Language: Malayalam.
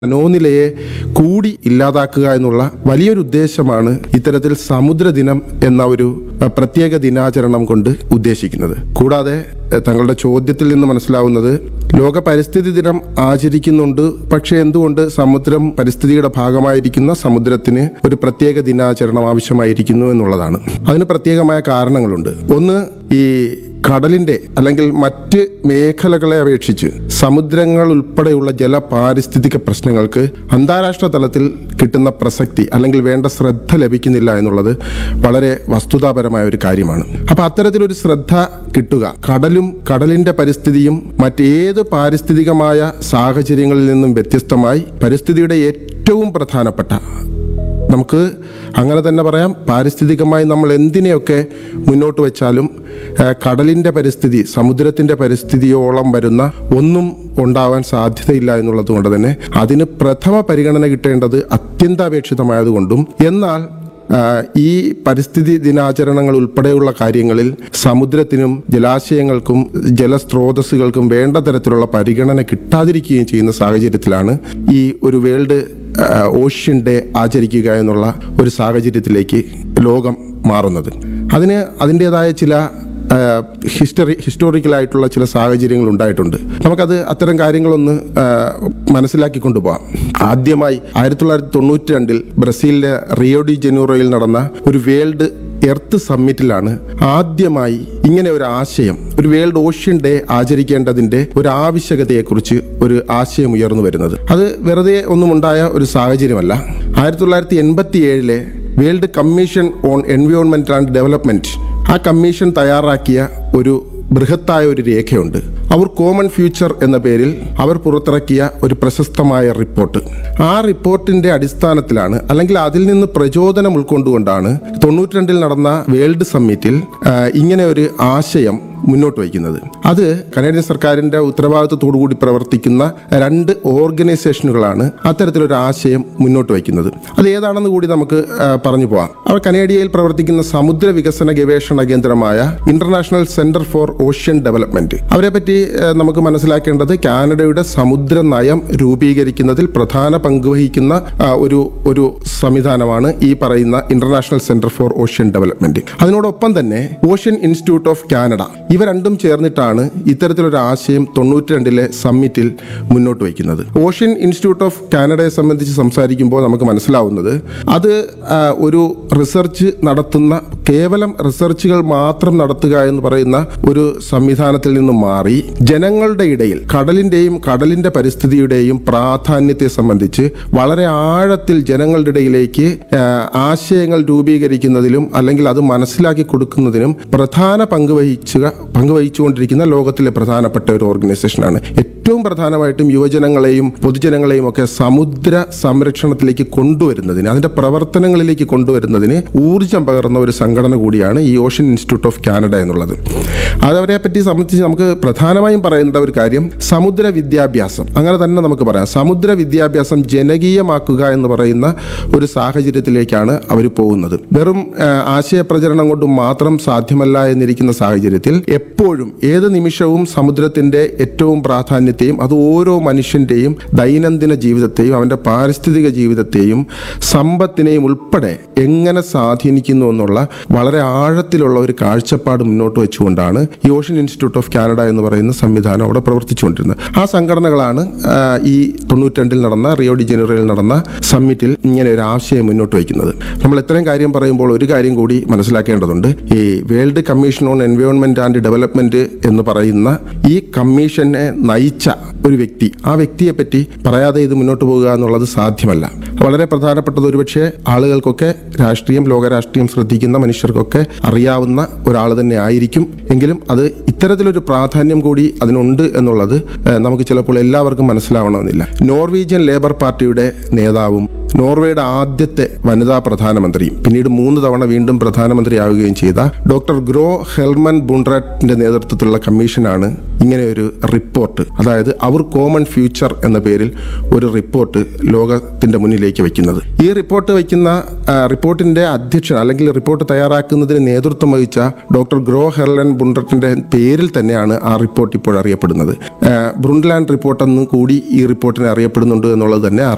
മനോനിലയെ കൂടി ഇല്ലാതാക്കുക എന്നുള്ള വലിയൊരു ഉദ്ദേശമാണ് ഇത്തരത്തിൽ സമുദ്രദിനം എന്ന ഒരു അഹ്, പ്രത്യേക ദിനാചരണം കൊണ്ട് ഉദ്ദേശിക്കുന്നത് കൂടാതെ അഹ്, തങ്ങളുടെ ചോദ്യത്തിൽ നിന്ന് മനസ്സിലാവുന്നത് ലോക പരിസ്ഥിതി ദിനം ആചരിക്കുന്നുണ്ട് പക്ഷേ എന്തുകൊണ്ട് സമുദ്രം പരിസ്ഥിതിയുടെ ഭാഗമായിരിക്കുന്ന സമുദ്രത്തിന് ഒരു പ്രത്യേക ദിനാചരണം ആവശ്യമായിരിക്കുന്നു എന്നുള്ളതാണ് അതിന് പ്രത്യേകമായ കാരണങ്ങളുണ്ട് ഒന്ന് ഈ കടലിന്റെ അല്ലെങ്കിൽ മറ്റ് മേഖലകളെ അപേക്ഷിച്ച് സമുദ്രങ്ങൾ ഉൾപ്പെടെയുള്ള ജല പാരിസ്ഥിതിക പ്രശ്നങ്ങൾക്ക് അന്താരാഷ്ട്ര തലത്തിൽ കിട്ടുന്ന പ്രസക്തി അല്ലെങ്കിൽ വേണ്ട ശ്രദ്ധ ലഭിക്കുന്നില്ല എന്നുള്ളത് വളരെ വസ്തുതാപരമായ ഒരു കാര്യമാണ് അപ്പൊ അത്തരത്തിലൊരു ശ്രദ്ധ കിട്ടുക കടലും കടലിന്റെ പരിസ്ഥിതിയും മറ്റേത് പാരിസ്ഥിതികമായ സാഹചര്യങ്ങളിൽ നിന്നും വ്യത്യസ്തമായി പരിസ്ഥിതിയുടെ ഏറ്റവും പ്രധാനപ്പെട്ട നമുക്ക് അങ്ങനെ തന്നെ പറയാം പാരിസ്ഥിതികമായി നമ്മൾ എന്തിനെയൊക്കെ മുന്നോട്ട് വെച്ചാലും ആ, കടലിന്റെ പരിസ്ഥിതി സമുദ്രത്തിന്റെ പരിസ്ഥിതിയോളം വരുന്ന ഒന്നും ഉണ്ടാവാൻ സാധ്യതയില്ല എന്നുള്ളത് കൊണ്ട് തന്നെ അതിന് പ്രഥമ പരിഗണന കിട്ടേണ്ടത് അത്യന്താപേക്ഷിതമായതുകൊണ്ടും എന്നാൽ ആ, ഈ പരിസ്ഥിതി ദിനാചരണങ്ങൾ ഉൾപ്പെടെയുള്ള കാര്യങ്ങളിൽ സമുദ്രത്തിനും ജലാശയങ്ങൾക്കും ജലസ്രോതസ്സുകൾക്കും വേണ്ട തരത്തിലുള്ള പരിഗണന കിട്ടാതിരിക്കുകയും ചെയ്യുന്ന സാഹചര്യത്തിലാണ് ഈ ഒരു വേൾഡ് ആ, ഓഷ്യൻ ഡേ ആചരിക്കുക എന്നുള്ള ഒരു സാഹചര്യത്തിലേക്ക് ലോകം മാറുന്നത് അതിന് അതിൻ്റെതായ ചില ആ, ഹിസ്റ്ററി ഹിസ്റ്റോറിക്കലായിട്ടുള്ള ചില സാഹചര്യങ്ങൾ ഉണ്ടായിട്ടുണ്ട് നമുക്കത് അത്തരം കാര്യങ്ങളൊന്ന് ആ, മനസ്സിലാക്കി കൊണ്ടുപോകാം ആദ്യമായി ആയിരത്തി തൊള്ളായിരത്തി തൊണ്ണൂറ്റി രണ്ടിൽ ബ്രസീലിലെ റിയോ ഡി ജനൂറോയിൽ നടന്ന ഒരു വേൾഡ് എർത്ത് സമ്മിറ്റിലാണ് ആദ്യമായി ഇങ്ങനെ ഒരു ആശയം ഒരു വേൾഡ് ഓഷ്യൻ ഡേ ആചരിക്കേണ്ടതിന്റെ ഒരു ആവശ്യകതയെക്കുറിച്ച് ഒരു ആശയം ഉയർന്നു വരുന്നത് അത് വെറുതെ ഒന്നും ഉണ്ടായ ഒരു സാഹചര്യമല്ല ആയിരത്തി തൊള്ളായിരത്തി എൺപത്തി ഏഴിലെ world commission on environment and development ആ കമ്മീഷൻ തയ്യാറാക്കിയ ഒരു ബൃഹത്തായ ഒരു രേഖയുണ്ട് അവർ കോമൺ ഫ്യൂച്ചർ എന്ന പേരിൽ അവർ പുറത്തിറക്കിയ ഒരു പ്രശസ്തമായ റിപ്പോർട്ട് ആ റിപ്പോർട്ടിന്റെ അടിസ്ഥാനത്തിലാണ് അല്ലെങ്കിൽ അതിൽ നിന്ന് പ്രചോദനം ഉൾക്കൊണ്ടുകൊണ്ടാണ് തൊണ്ണൂറ്റി രണ്ടിൽ നടന്ന വേൾഡ് സമ്മിറ്റിൽ ആ, ഇങ്ങനെ ഒരു ആശയം മുന്നോട്ട് വയ്ക്കുന്നത് അത് കനേഡിയൻ സർക്കാരിന്റെ ഉത്തരവാദിത്വത്തോടു കൂടി പ്രവർത്തിക്കുന്ന രണ്ട് ഓർഗനൈസേഷനുകളാണ് അത്തരത്തിലൊരു ആശയം മുന്നോട്ട് വയ്ക്കുന്നത് അത് ഏതാണെന്ന് കൂടി നമുക്ക് ആ, പറഞ്ഞു പോവാം അവർ കനേഡിയയിൽ പ്രവർത്തിക്കുന്ന സമുദ്ര വികസന ഗവേഷണ കേന്ദ്രമായ international centre for ocean development അവരെ പറ്റി ആ, നമുക്ക് മനസ്സിലാക്കേണ്ടത് കാനഡയുടെ സമുദ്ര നയം രൂപീകരിക്കുന്നതിൽ പ്രധാന പങ്ക് വഹിക്കുന്ന ആ, ഒരു ഒരു സംവിധാനമാണ് ഈ പറയുന്ന international centre for ocean development അതിനോടൊപ്പം തന്നെ ഓഷ്യൻ ഇൻസ്റ്റിറ്റ്യൂട്ട് ഓഫ് കാനഡ ഇവ രണ്ടും ചേർന്നിട്ടാണ് ഇത്തരത്തിലൊരു ആശയം തൊണ്ണൂറ്റി രണ്ടിലെ സമ്മിറ്റിൽ മുന്നോട്ട് വയ്ക്കുന്നത് ഓഷ്യൻ ഇൻസ്റ്റിറ്റ്യൂട്ട് ഓഫ് കാനഡയെ സംബന്ധിച്ച് സംസാരിക്കുമ്പോൾ നമുക്ക് മനസ്സിലാവുന്നത് അത് ആ, ഒരു റിസർച്ച് നടത്തുന്ന കേവലം റിസർച്ചുകൾ മാത്രം നടത്തുക എന്ന് പറയുന്ന ഒരു സംവിധാനത്തിൽ നിന്നും മാറി ജനങ്ങളുടെ ഇടയിൽ കടലിന്റെയും കടലിന്റെ പരിസ്ഥിതിയുടെയും പ്രാധാന്യത്തെ സംബന്ധിച്ച് വളരെ ആഴത്തിൽ ജനങ്ങളുടെ ഇടയിലേക്ക് ആ, ആശയങ്ങൾ രൂപീകരിക്കുന്നതിലും അല്ലെങ്കിൽ അത് മനസ്സിലാക്കി കൊടുക്കുന്നതിനും പ്രധാന പങ്ക് വഹിച്ചുക പങ്കുവഹിച്ചുകൊണ്ടിരിക്കുന്ന ലോകത്തിലെ പ്രധാനപ്പെട്ട ഒരു ഓർഗനൈസേഷനാണ് ഏറ്റവും പ്രധാനമായിട്ടും യുവജനങ്ങളെയും പൊതുജനങ്ങളെയും ഒക്കെ സമുദ്ര സംരക്ഷണത്തിലേക്ക് കൊണ്ടുവരുന്നതിന് അതിന്റെ പ്രവർത്തനങ്ങളിലേക്ക് കൊണ്ടുവരുന്നതിന് ഊർജം പകർന്ന ഒരു സംഘടന കൂടിയാണ് ഈ ഓഷ്യൻ ഇൻസ്റ്റിറ്റ്യൂട്ട് ഓഫ് കാനഡ എന്നുള്ളത് അതവരെ പറ്റി സംബന്ധിച്ച് നമുക്ക് പ്രധാനമായും പറയേണ്ട ഒരു കാര്യം സമുദ്ര വിദ്യാഭ്യാസം അങ്ങനെ തന്നെ നമുക്ക് പറയാം സമുദ്ര വിദ്യാഭ്യാസം ജനകീയമാക്കുക എന്ന് പറയുന്ന ഒരു സാഹചര്യത്തിലേക്കാണ് അവർ പോകുന്നത് വെറും ആ, ആശയപ്രചരണം കൊണ്ട് മാത്രം സാധ്യമല്ല എന്നിരിക്കുന്ന സാഹചര്യത്തിൽ എപ്പോഴും ഏത് നിമിഷവും സമുദ്രത്തിന്റെ ഏറ്റവും പ്രാധാന്യത്തെയും അത് ഓരോ മനുഷ്യന്റെയും ദൈനംദിന ജീവിതത്തെയും അവന്റെ പാരിസ്ഥിതിക ജീവിതത്തെയും സമ്പത്തിനെയും ഉൾപ്പെടെ എങ്ങനെ സ്വാധീനിക്കുന്നു എന്നുള്ള വളരെ ആഴത്തിലുള്ള ഒരു കാഴ്ചപ്പാട് മുന്നോട്ട് വെച്ചുകൊണ്ടാണ് ഈ ഓഷ്യൻ ഇൻസ്റ്റിറ്റ്യൂട്ട് ഓഫ് കാനഡ എന്ന് പറയുന്ന സംവിധാനം അവിടെ പ്രവർത്തിച്ചുകൊണ്ടിരുന്നത് ആ സംഘടനകളാണ് ആ, ഈ തൊണ്ണൂറ്റിരണ്ടിൽ നടന്ന റിയോ ഡി ജനറോയിൽ നടന്ന സമ്മിറ്റിൽ ഇങ്ങനെ ഒരു ആശയം മുന്നോട്ട് വയ്ക്കുന്നത് നമ്മൾ ഇത്രയും കാര്യം പറയുമ്പോൾ ഒരു കാര്യം കൂടി മനസ്സിലാക്കേണ്ടതുണ്ട് ഈ world commission on environment and development എന്ന് പറയുന്ന ഈ കമ്മീഷനെ നയിച്ച ഒരു വ്യക്തി ആ വ്യക്തിയെ പറ്റി പറയാതെ ഇത് മുന്നോട്ട് പോകുക എന്നുള്ളത് സാധ്യമല്ല വളരെ പ്രധാനപ്പെട്ടത് ഒരുപക്ഷെ ആളുകൾക്കൊക്കെ രാഷ്ട്രീയം ലോകരാഷ്ട്രീയം ശ്രദ്ധിക്കുന്ന മനുഷ്യർക്കൊക്കെ അറിയാവുന്ന ഒരാൾ തന്നെ ആയിരിക്കും എങ്കിലും അത് ഇത്തരത്തിലൊരു പ്രാധാന്യം കൂടി അതിനുണ്ട് എന്നുള്ളത് ഏഹ്, നമുക്ക് ചിലപ്പോൾ എല്ലാവർക്കും മനസ്സിലാവണമെന്നില്ല നോർവീജിയൻ ലേബർ പാർട്ടിയുടെ നേതാവും നോർവേയുടെ ആദ്യത്തെ വനിതാ പ്രധാനമന്ത്രിയും പിന്നീട് മൂന്ന് തവണ വീണ്ടും പ്രധാനമന്ത്രിയാവുകയും ചെയ്ത ഡോക്ടർ ഗ്രോ ഹെൽമൻ ബുൺറാറ്റിന്റെ നേതൃത്വത്തിലുള്ള കമ്മീഷനാണ് ഇങ്ങനെ ഒരു റിപ്പോർട്ട് അതായത് അവർ കോമൺ ഫ്യൂച്ചർ എന്ന പേരിൽ ഒരു റിപ്പോർട്ട് ലോകത്തിന്റെ മുന്നിലേക്ക് വയ്ക്കുന്നത് ഈ റിപ്പോർട്ട് വയ്ക്കുന്ന ആ, റിപ്പോർട്ടിന്റെ അധ്യക്ഷൻ അല്ലെങ്കിൽ റിപ്പോർട്ട് തയ്യാറാക്കുന്നതിന് നേതൃത്വം വഹിച്ച ഡോക്ടർ ഗ്രോ ഹെർലൻ ബുൺററ്റിന്റെ പേരിൽ തന്നെയാണ് ആ റിപ്പോർട്ട് ഇപ്പോൾ അറിയപ്പെടുന്നത് ആ, ബ്രുണ്ട്ലാൻഡ് റിപ്പോർട്ട് എന്ന് കൂടി ഈ റിപ്പോർട്ടിനെ അറിയപ്പെടുന്നുണ്ട് എന്നുള്ളത് തന്നെ